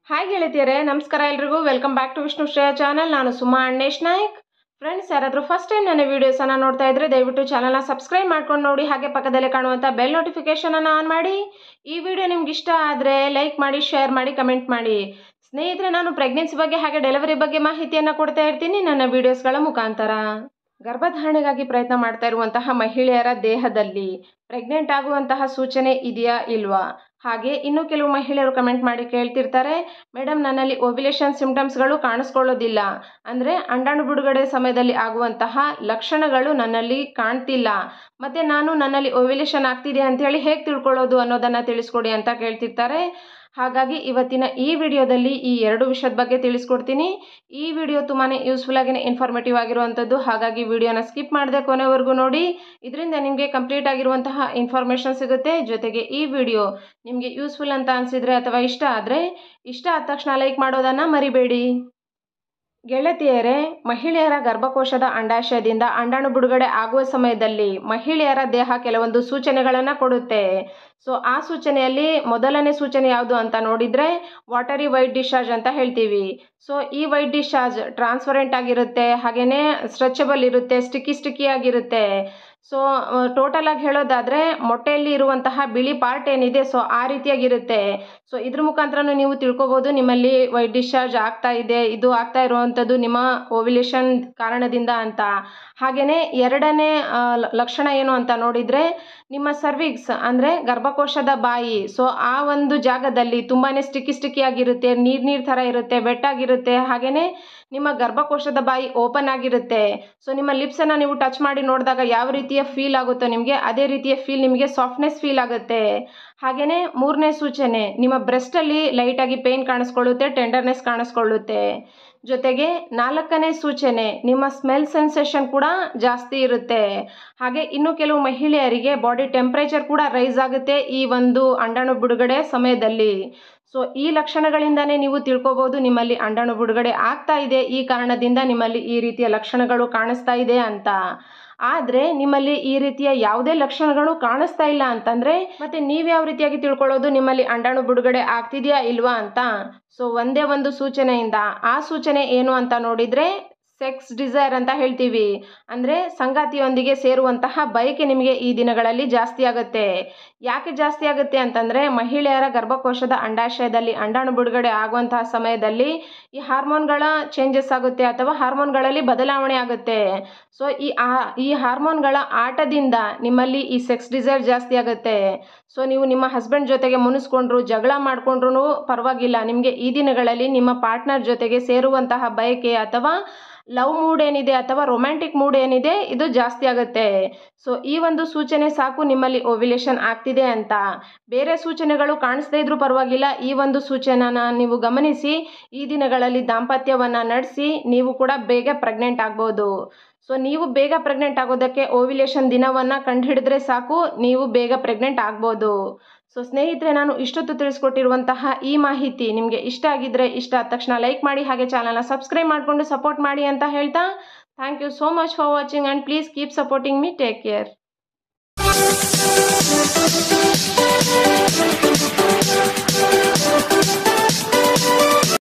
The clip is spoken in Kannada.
ಹಾಯ್ ಗೆಳತಿಯರೇ ನಮಸ್ಕಾರ ಎಲ್ರಿಗೂ welcome back to Vishnu Shreya channel ನಾನು ಸುಮಾ ಅಣ್ಣೇಶ್ ನಾಯ್ಕ್ ಫ್ರೆಂಡ್ಸ್ ಯಾರಾದರೂ ಫಸ್ಟ್ ಟೈಮ್ ನನ್ನ ವೀಡಿಯೋಸನ್ನು ನೋಡ್ತಾ ಇದ್ರೆ ದಯವಿಟ್ಟು ಚಾನಲ್ನ ಸಬ್ಸ್ಕ್ರೈಬ್ ಮಾಡ್ಕೊಂಡು ನೋಡಿ ಹಾಗೆ ಪಕ್ಕದಲ್ಲಿ ಕಾಣುವಂಥ ಬೆಲ್ ನೋಟಿಫಿಕೇಷನನ್ನು ಆನ್ ಮಾಡಿ ಈ ವಿಡಿಯೋ ನಿಮ್ಗೆ ಇಷ್ಟ ಆದರೆ ಲೈಕ್ ಮಾಡಿ ಶೇರ್ ಮಾಡಿ ಕಮೆಂಟ್ ಮಾಡಿ ಸ್ನೇಹಿತರೆ ನಾನು ಪ್ರೆಗ್ನೆನ್ಸಿ ಬಗ್ಗೆ ಹಾಗೆ ಡೆಲಿವರಿ ಬಗ್ಗೆ ಮಾಹಿತಿಯನ್ನು ಕೊಡ್ತಾ ಇರ್ತೀನಿ ನನ್ನ ವೀಡಿಯೋಸ್ಗಳ ಮುಖಾಂತರ ಗರ್ಭಧಾರಣೆಗಾಗಿ ಪ್ರಯತ್ನ ಮಾಡ್ತಾ ಇರುವಂತಹ ಮಹಿಳೆಯರ ದೇಹದಲ್ಲಿ ಪ್ರೆಗ್ನೆಂಟ್ ಆಗುವಂತಹ ಸೂಚನೆ ಇದೆಯಾ ಇಲ್ವಾ ಹಾಗೆ ಇನ್ನು ಕೆಲವು ಮಹಿಳೆಯರು ಕಮೆಂಟ್ ಮಾಡಿ ಕೇಳ್ತಿರ್ತಾರೆ ಮೇಡಮ್ ನನ್ನಲ್ಲಿ ಓವ್ಯುಲೇಷನ್ ಸಿಂಪ್ಟಮ್ಸ್ಗಳು ಕಾಣಿಸ್ಕೊಳ್ಳೋದಿಲ್ಲ ಅಂದರೆ ಅಂಡಾಣು ಬಿಡುಗಡೆ ಸಮಯದಲ್ಲಿ ಆಗುವಂತಹ ಲಕ್ಷಣಗಳು ನನ್ನಲ್ಲಿ ಕಾಣ್ತಿಲ್ಲ ಮತ್ತು ನಾನು ನನ್ನಲ್ಲಿ ಓವ್ಯುಲೇಷನ್ ಆಗ್ತಿದೆ ಅಂಥೇಳಿ ಹೇಗೆ ತಿಳ್ಕೊಳ್ಳೋದು ಅನ್ನೋದನ್ನು ತಿಳಿಸ್ಕೊಡಿ ಅಂತ ಕೇಳ್ತಿರ್ತಾರೆ ಹಾಗಾಗಿ ಇವತ್ತಿನ ಈ ವಿಡಿಯೋದಲ್ಲಿ ಈ ಎರಡು ವಿಷಯದ ಬಗ್ಗೆ ತಿಳಿಸ್ಕೊಡ್ತೀನಿ ಈ ವಿಡಿಯೋ ತುಂಬಾ ಯೂಸ್ಫುಲ್ ಆಗಿನೇ ಇನ್ಫಾರ್ಮೇಟಿವ್ ಆಗಿರುವಂಥದ್ದು ಹಾಗಾಗಿ ವಿಡಿಯೋನ ಸ್ಕಿಪ್ ಮಾಡದೆ ಕೊನೆವರೆಗೂ ನೋಡಿ ಇದರಿಂದ ನಿಮಗೆ ಕಂಪ್ಲೀಟ್ ಆಗಿರುವಂತಹ ಇನ್ಫಾರ್ಮೇಷನ್ ಸಿಗುತ್ತೆ ಜೊತೆಗೆ ಈ ವಿಡಿಯೋ ನಿಮಗೆ ಯೂಸ್ಫುಲ್ ಅಂತ ಅನಿಸಿದರೆ ಅಥವಾ ಇಷ್ಟ ಆದರೆ ಇಷ್ಟ ಆದ ತಕ್ಷಣ ಲೈಕ್ ಮಾಡೋದನ್ನು ಮರಿಬೇಡಿ ಗೆಳತಿಯರೇ ಮಹಿಳೆಯರ ಗರ್ಭಕೋಶದ ಅಂಡಾಶಯದಿಂದ ಅಂಡಾಣು ಬಿಡುಗಡೆ ಆಗುವ ಸಮಯದಲ್ಲಿ ಮಹಿಳೆಯರ ದೇಹ ಕೆಲವೊಂದು ಸೂಚನೆಗಳನ್ನು ಕೊಡುತ್ತೆ ಸೊ ಆ ಸೂಚನೆಯಲ್ಲಿ ಮೊದಲನೇ ಸೂಚನೆ ಯಾವುದು ಅಂತ ನೋಡಿದರೆ ವಾಟರಿ ವೈಟ್ ಡಿಶ್ಚಾರ್ಜ್ ಅಂತ ಹೇಳ್ತೀವಿ ಸೊ ಈ ವೈಟ್ ಡಿಶ್ಚಾರ್ಜ್ ಟ್ರಾನ್ಸ್ಪರೆಂಟ್ ಆಗಿರುತ್ತೆ ಹಾಗೆಯೇ ಸ್ಟ್ರೆಚಬಲ್ ಇರುತ್ತೆ ಸ್ಟಿಕ್ಕಿ ಸ್ಟಿಕ್ಕಿ ಆಗಿರುತ್ತೆ ಸೊ ಟೋಟಲ್ ಆಗಿ ಹೇಳೋದಾದರೆ ಮೊಟ್ಟೆಯಲ್ಲಿ ಇರುವಂತಹ ಬಿಳಿ ಪಾರ್ಟ್ ಏನಿದೆ ಸೊ ಆ ರೀತಿಯಾಗಿರುತ್ತೆ ಸೊ ಇದ್ರ ಮುಖಾಂತರ ನೀವು ತಿಳ್ಕೊಬೋದು ನಿಮ್ಮಲ್ಲಿ ವೈಟ್ ಡಿಶ್ಚಾರ್ಜ್ ಆಗ್ತಾ ಇದೆ ಇದು ಆಗ್ತಾ ಇರುವಂಥದ್ದು ನಿಮ್ಮ ಓವ್ಯುಲೇಷನ್ ಕಾರಣದಿಂದ ಅಂತ ಹಾಗೆಯೇ ಎರಡನೇ ಲಕ್ಷಣ ಏನು ಅಂತ ನೋಡಿದರೆ ನಿಮ್ಮ ಸರ್ವಿಕ್ಸ್ ಅಂದರೆ ಗರ್ಭಕೋಶದ ಬಾಯಿ ಸೊ ಆ ಒಂದು ಜಾಗದಲ್ಲಿ ತುಂಬಾ ಸ್ಟಿಕ್ಕಿ ಸ್ಟಿಕ್ಕಿ ಆಗಿರುತ್ತೆ ನೀರು ನೀರು ಥರ ಇರುತ್ತೆ ಬೆಟ್ಟಾಗಿರುತ್ತೆ ಹಾಗೆಯೇ ನಿಮ್ಮ ಗರ್ಭಕೋಶದ ಬಾಯಿ ಓಪನ್ ಆಗಿರುತ್ತೆ ಸೊ ನಿಮ್ಮ ಲಿಪ್ಸನ್ನು ನೀವು ಟಚ್ ಮಾಡಿ ನೋಡಿದಾಗ ಯಾವ ರೀತಿಯ ಫೀಲ್ ಆಗುತ್ತೋ ನಿಮಗೆ ಅದೇ ರೀತಿಯ ಫೀಲ್ ನಿಮಗೆ ಸಾಫ್ಟ್ನೆಸ್ ಫೀಲ್ ಆಗುತ್ತೆ ಹಾಗೆಯೇ ಮೂರನೇ ಸೂಚನೆ ನಿಮ್ಮ ಬ್ರೆಸ್ಟಲ್ಲಿ ಲೈಟಾಗಿ ಪೇಯ್ನ್ ಕಾಣಿಸ್ಕೊಳ್ಳುತ್ತೆ ಟೆಂಡರ್ನೆಸ್ ಕಾಣಿಸ್ಕೊಳ್ಳುತ್ತೆ ಜೊತೆಗೆ ನಾಲ್ಕನೇ ಸೂಚನೆ ನಿಮ್ಮ ಸ್ಮೆಲ್ ಸೆನ್ಸೇಷನ್ ಕೂಡ ಜಾಸ್ತಿ ಇರುತ್ತೆ ಹಾಗೆ ಇನ್ನು ಕೆಲವು ಮಹಿಳೆಯರಿಗೆ ಬಾಡಿ ಟೆಂಪ್ರೇಚರ್ ಕೂಡ ರೈಸ್ ಆಗುತ್ತೆ ಈ ಒಂದು ಅಂಡಾಣು ಬಿಡುಗಡೆ ಸಮಯದಲ್ಲಿ ಸೊ ಈ ಲಕ್ಷಣಗಳಿಂದನೇ ನೀವು ತಿಳ್ಕೊಬೋದು ನಿಮ್ಮಲ್ಲಿ ಅಂಡಾಣು ಬಿಡುಗಡೆ ಆಗ್ತಾ ಇದೆ ಈ ಕಾರಣದಿಂದ ನಿಮ್ಮಲ್ಲಿ ಈ ರೀತಿಯ ಲಕ್ಷಣಗಳು ಕಾಣಿಸ್ತಾ ಇದೆ ಅಂತ ಆದರೆ ನಿಮ್ಮಲ್ಲಿ ಈ ರೀತಿಯ ಯಾವುದೇ ಲಕ್ಷಣಗಳು ಕಾಣಿಸ್ತಾ ಇಲ್ಲ ಅಂತಂದರೆ ಮತ್ತೆ ನೀವು ಯಾವ ರೀತಿಯಾಗಿ ತಿಳ್ಕೊಳ್ಳೋದು ನಿಮ್ಮಲ್ಲಿ ಅಂಡಾಣು ಬಿಡುಗಡೆ ಆಗ್ತಿದೆಯಾ ಇಲ್ವಾ ಅಂತ ಸೊ ಒಂದೇ ಒಂದು ಸೂಚನೆಯಿಂದ ಆ ಸೂಚನೆ ಏನು ಅಂತ ನೋಡಿದರೆ ಸೆಕ್ಸ್ ಡಿಸೈರ್ ಅಂತ ಹೇಳ್ತೀವಿ ಅಂದರೆ ಸಂಗಾತಿಯೊಂದಿಗೆ ಸೇರುವಂತಹ ಬಯಕೆ ನಿಮಗೆ ಈ ದಿನಗಳಲ್ಲಿ ಜಾಸ್ತಿ ಆಗುತ್ತೆ ಯಾಕೆ ಜಾಸ್ತಿ ಆಗುತ್ತೆ ಅಂತಂದರೆ ಮಹಿಳೆಯರ ಗರ್ಭಕೋಶದ ಅಂಡಾಶಯದಲ್ಲಿ ಅಂಡಾಣು ಬಿಡುಗಡೆ ಆಗುವಂತಹ ಸಮಯದಲ್ಲಿ ಈ ಹಾರ್ಮೋನ್ಗಳ ಚೇಂಜಸ್ ಆಗುತ್ತೆ ಅಥವಾ ಹಾರ್ಮೋನ್ಗಳಲ್ಲಿ ಬದಲಾವಣೆ ಆಗುತ್ತೆ ಸೊ ಈ ಆ ಈ ಹಾರ್ಮೋನ್ಗಳ ಆಟದಿಂದ ನಿಮ್ಮಲ್ಲಿ ಈ ಸೆಕ್ಸ್ ಡಿಸೈರ್ ಜಾಸ್ತಿ ಆಗುತ್ತೆ ಸೊ ನೀವು ನಿಮ್ಮ ಹಸ್ಬೆಂಡ್ ಜೊತೆಗೆ ಮುನಿಸ್ಕೊಂಡ್ರು ಜಗಳ ಮಾಡಿಕೊಂಡ್ರು ಪರವಾಗಿಲ್ಲ ನಿಮಗೆ ಈ ದಿನಗಳಲ್ಲಿ ನಿಮ್ಮ ಪಾರ್ಟ್ನರ್ ಜೊತೆಗೆ ಸೇರುವಂತಹ ಬಯಕೆ ಅಥವಾ ಲವ್ ಮೂಡ್ ಏನಿದೆ ಅಥವಾ ರೊಮ್ಯಾಂಟಿಕ್ ಮೂಡ್ ಏನಿದೆ ಇದು ಜಾಸ್ತಿ ಆಗುತ್ತೆ ಸೊ ಈ ಒಂದು ಸೂಚನೆ ಸಾಕು ನಿಮ್ಮಲ್ಲಿ ಓವ್ಯುಲೇಷನ್ ಆಗ್ತಿದೆ ಅಂತ ಬೇರೆ ಸೂಚನೆಗಳು ಕಾಣಿಸ್ದೇ ಇದ್ರೂ ಪರವಾಗಿಲ್ಲ ಈ ಒಂದು ಸೂಚನೆನ ನೀವು ಗಮನಿಸಿ ಈ ದಿನಗಳಲ್ಲಿ ದಾಂಪತ್ಯವನ್ನು ನಡೆಸಿ ನೀವು ಕೂಡ ಬೇಗ ಪ್ರೆಗ್ನೆಂಟ್ ಆಗ್ಬೋದು ಸೊ ನೀವು ಬೇಗ ಪ್ರೆಗ್ನೆಂಟ್ ಆಗೋದಕ್ಕೆ ಓವ್ಯುಲೇಷನ್ ದಿನವನ್ನು ಕಂಡುಹಿಡಿದ್ರೆ ಸಾಕು ನೀವು ಬೇಗ ಪ್ರೆಗ್ನೆಂಟ್ ಆಗ್ಬೋದು ಸೊ ಸ್ನೇಹಿತರೆ ನಾನು ಇಷ್ಟೊತ್ತು ತಿಳಿಸ್ಕೊಟ್ಟಿರುವಂತಹ ಈ ಮಾಹಿತಿ ನಿಮಗೆ ಇಷ್ಟ ಆಗಿದ್ದರೆ ಇಷ್ಟ ಆದ ತಕ್ಷಣ ಲೈಕ್ ಮಾಡಿ ಹಾಗೆ ಚಾನಲ್ನ ಸಬ್ಸ್ಕ್ರೈಬ್ ಮಾಡಿಕೊಂಡು ಸಪೋರ್ಟ್ ಮಾಡಿ ಅಂತ ಹೇಳ್ತಾ thank you so much for watching and please keep supporting me take care